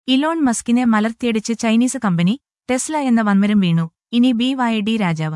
Elon മസ്കിനെ മലർത്തിയടിച്ച് Chinese company Tesla എന്ന വൻമരം വീണു ഇനി ബി വൈ ഡി രാജാവ്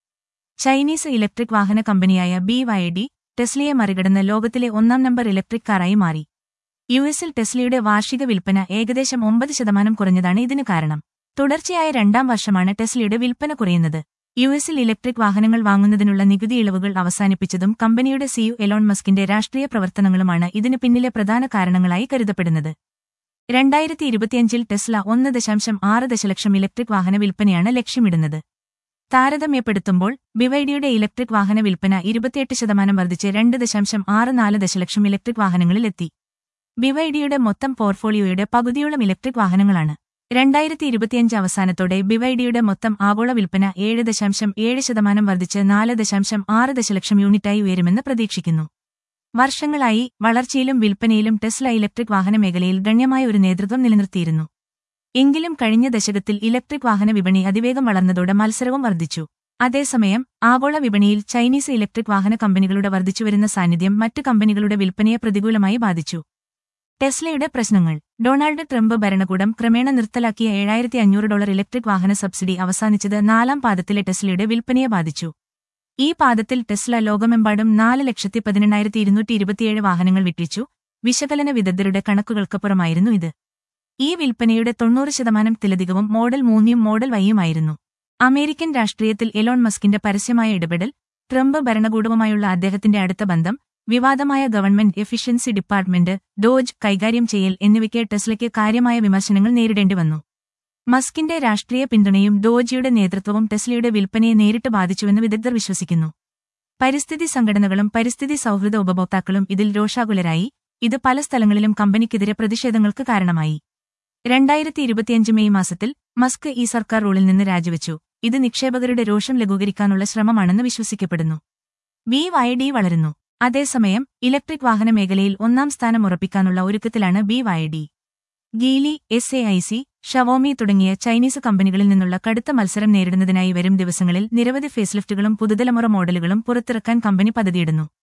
ചൈനീസ് ഇലക്ട്രിക് വാഹന കമ്പനിയായ ബി വൈ ഡി ടെസ്ലയെ മറികടന്ന് ലോകത്തിലെ ഒന്നാം നമ്പർ ഇലക്ട്രിക് കാറായി മാറി യു എസിൽ ടെസ്ലയുടെ വാർഷിക വിൽപ്പന ഏകദേശം ഒമ്പത് ശതമാനം കുറഞ്ഞതാണ് ഇതിന് കാരണം തുടർച്ചയായ രണ്ടാം വർഷമാണ് ടെസ്ലയുടെ വിൽപ്പന കുറയുന്നത് യു എസിൽ ഇലക്ട്രിക് വാഹനങ്ങൾ വാങ്ങുന്നതിനുള്ള നികുതി ഇളവുകൾ അവസാനിപ്പിച്ചതും കമ്പനിയുടെ സിയു എലോൺ മസ്കിന്റെ രാഷ്ട്രീയ പ്രവർത്തനങ്ങളുമാണ് ഇതിന് പിന്നിലെ പ്രധാന കാരണങ്ങളായി കരുതപ്പെടുന്നത് രണ്ടായിരത്തി ഇരുപത്തിയഞ്ചിൽ ടെസ്ല ഒന്ന് ദശാംശം ആറ് ദശലക്ഷം ഇലക്ട്രിക് വാഹന വിൽപ്പനയാണ് ലക്ഷ്യമിടുന്നത് താരതമ്യപ്പെടുത്തുമ്പോൾ ബിവൈഡിയുടെ ഇലക്ട്രിക് വാഹന വിൽപ്പന ഇരുപത്തിയെട്ട് ശതമാനം വർദ്ധിച്ച് രണ്ട് ദശാംശം ആറ് നാല് ദശലക്ഷം ഇലക്ട്രിക് വാഹനങ്ങളിലെത്തി ബിവൈഡിയുടെ മൊത്തം പോർട്ട്ഫോളിയോയുടെ പകുതിയോളം ഇലക്ട്രിക് വാഹനങ്ങളാണ് രണ്ടായിരത്തി ഇരുപത്തിയഞ്ച് അവസാനത്തോടെ ബിവൈഡിയുടെ മൊത്തം ആഗോള വിൽപ്പന ഏഴ് ദശാംശം ഏഴ് ശതമാനം വർദ്ധിച്ച് നാല് ദശാംശം ആറ് ദശലക്ഷം യൂണിറ്റായി ഉയരുമെന്ന് പ്രതീക്ഷിക്കുന്നു വർഷങ്ങളായി വളർച്ചയിലും വിൽപ്പനയിലും ടെസ്ല ഇലക്ട്രിക് വാഹന മേഖലയിൽ ഗണ്യമായ ഒരു നേതൃത്വം നിലനിർത്തിയിരുന്നു എങ്കിലും കഴിഞ്ഞ ദശകത്തിൽ ഇലക്ട്രിക് വാഹന വിപണി അതിവേഗം വളർന്നതോടെ മത്സരവും വർദ്ധിച്ചു അതേസമയം ആഗോള വിപണിയിൽ ചൈനീസ് ഇലക്ട്രിക് വാഹന കമ്പനികളുടെ വർദ്ധിച്ചുവരുന്ന സാന്നിധ്യം മറ്റ് കമ്പനികളുടെ വിൽപ്പനയെ പ്രതികൂലമായി ബാധിച്ചു ടെസ്ലയുടെ പ്രശ്നങ്ങൾ ഡൊണാൾഡ് ട്രംപ് ഭരണകൂടം ക്രമേണ നിർത്തലാക്കിയ ഏഴായിരത്തി അഞ്ഞൂറ് ഡോളർ ഇലക്ട്രിക് വാഹന സബ്സിഡി അവസാനിച്ചത് നാലാം പാദത്തിലെ ടെസ്ലയുടെ വിൽപ്പനയെ ബാധിച്ചു ഈ പാദത്തിൽ ടെസ്ല ലോകമെമ്പാടും നാല് ലക്ഷത്തി പതിനെണ്ണായിരത്തി ഇരുന്നൂറ്റി ഇരുപത്തിയേഴ് വാഹനങ്ങൾ വിറ്റിച്ചു വിശകലന വിദഗ്ധരുടെ കണക്കുകൾക്കപ്പുറമായിരുന്നു ഇത് ഈ വിൽപ്പനയുടെ തൊണ്ണൂറ് ശതമാനത്തിലധികവും മോഡൽ മൂന്നിയും മോഡൽ വൈയുമായിരുന്നു അമേരിക്കൻ രാഷ്ട്രീയത്തിൽ എലോൺ മസ്കിന്റെ പരസ്യമായ ഇടപെടൽ ട്രംപ് ഭരണകൂടവുമായുള്ള അദ്ദേഹത്തിന്റെ അടുത്ത ബന്ധം വിവാദമായ ഗവൺമെന്റ് എഫിഷ്യൻസി ഡിപ്പാർട്ട്മെന്റ് ഡോജ് കൈകാര്യം ചെയ്യൽ എന്നിവയ്ക്ക് ടെസ്ലയ്ക്ക് കാര്യമായ വിമർശനങ്ങൾ നേരിടേണ്ടി വന്നു മസ്കിന്റെ രാഷ്ട്രീയ പിന്തുണയും ഡോജിയുടെ നേതൃത്വവും ടെസ്ലയുടെ വിൽപ്പനയെ നേരിട്ട് ബാധിച്ചുവെന്ന് വിദഗ്ധർ വിശ്വസിക്കുന്നു പരിസ്ഥിതി സംഘടനകളും പരിസ്ഥിതി സൗഹൃദ ഉപഭോക്താക്കളും ഇതിൽ രോഷാകുലരായി ഇത് പല സ്ഥലങ്ങളിലും കമ്പനിക്കെതിരെ പ്രതിഷേധങ്ങൾക്ക് കാരണമായി രണ്ടായിരത്തി ഇരുപത്തിയഞ്ച് മെയ് മാസത്തിൽ മസ്ക് ഈ സർക്കാർ റൂളിൽ നിന്ന് രാജിവെച്ചു ഇത് നിക്ഷേപകരുടെ രോഷം ലഘൂകരിക്കാനുള്ള ശ്രമമാണെന്ന് വിശ്വസിക്കപ്പെടുന്നു വി വൈ ഡി വളരുന്നു അതേസമയം ഇലക്ട്രിക് വാഹന മേഖലയിൽ ഒന്നാം സ്ഥാനം ഉറപ്പിക്കാനുള്ള ഒരുക്കത്തിലാണ് B Y D Geely S A I C Xiaomi തുടങ്ങിയ ചൈനീസ് കമ്പനികളിൽ നിന്നുള്ള കടുത്ത മത്സരം നേരിടുന്നതിനായി വരും ദിവസങ്ങളിൽ നിരവധി ഫേസ്ലിഫ്റ്റുകളും പുതുതലമുറ മോഡലുകളും പുറത്തിറക്കാൻ കമ്പനി പദ്ധതിയിടുന്നു